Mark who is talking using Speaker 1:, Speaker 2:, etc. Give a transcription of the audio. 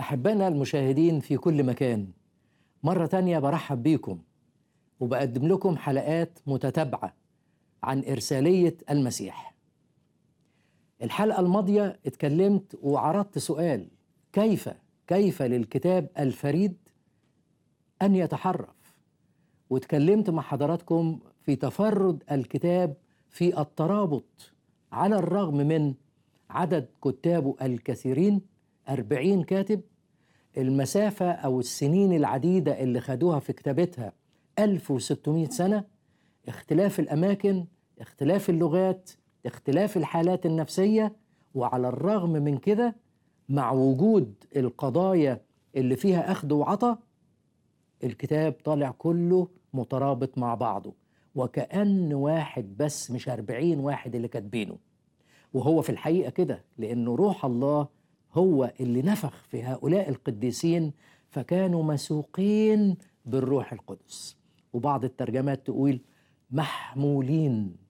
Speaker 1: أحبائنا المشاهدين في كل مكان مرة تانية برحب بيكم وبقدم لكم حلقات متتابعة عن إرسالية المسيح الحلقة الماضية اتكلمت وعرضت سؤال كيف كيف للكتاب الفريد أن يتحرف واتكلمت مع حضراتكم في تفرد الكتاب في الترابط على الرغم من عدد كتابه الكثيرين أربعين كاتب المسافة أو السنين العديدة اللي خدوها في كتابتها 1600 سنة اختلاف الأماكن اختلاف اللغات اختلاف الحالات النفسية وعلى الرغم من كده مع وجود القضايا اللي فيها أخذ وعطى الكتاب طالع كله مترابط مع بعضه وكأن واحد بس مش أربعين واحد اللي كاتبينه وهو في الحقيقة كده لأنه روح الله هو اللي نفخ في هؤلاء القديسين فكانوا مسوقين بالروح القدس وبعض الترجمات تقول محمولين